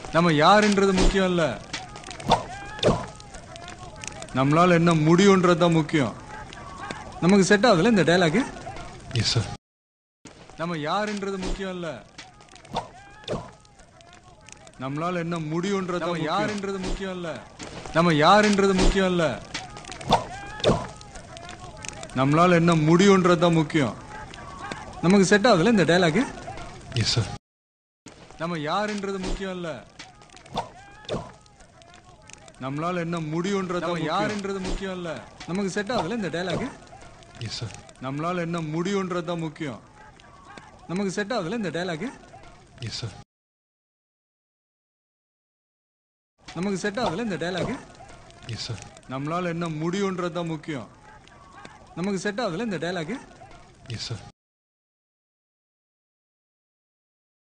நம்ம யாருன்றது முக்கியம் இல்ல நம்மளால என்ன முடியும்ன்றது தான் முக்கியம் நமக்கு செட் ஆகுதுல இந்த டைலாக் எஸ் சார் நம்ம யாருன்றது முக்கியம் இல்ல நம்மளால என்ன முடியும்ன்றது நம்ம யாருன்றது முக்கியம் இல்ல நம்ம யாருன்றது முக்கியம் இல்ல நம்மளால என்ன முடியும்ன்றது தான் முக்கியம் நமக்கு செட் ஆகுதுல இந்த டைலாக் எஸ் சார் நம்ம யாருன்றது முக்கியம் இல்ல நம்மளால என்ன முடியும்ன்றது நம்ம யாருன்றது முக்கியம் இல்ல நமக்கு செட் ஆகுதுல இந்த டைலாக் எஸ் சார் நம்மளால என்ன முடியும்ன்றது தான் முக்கியம் நமக்கு செட் ஆகுதுல இந்த டைலாக் எஸ் சார் நமக்கு செட் ஆகுதுல இந்த டைலாக் எஸ் சார் நம்மளால என்ன முடியும்ன்றது தான் முக்கியம் நமக்கு செட் ஆகுதுல இந்த டைலாக் எஸ் சார்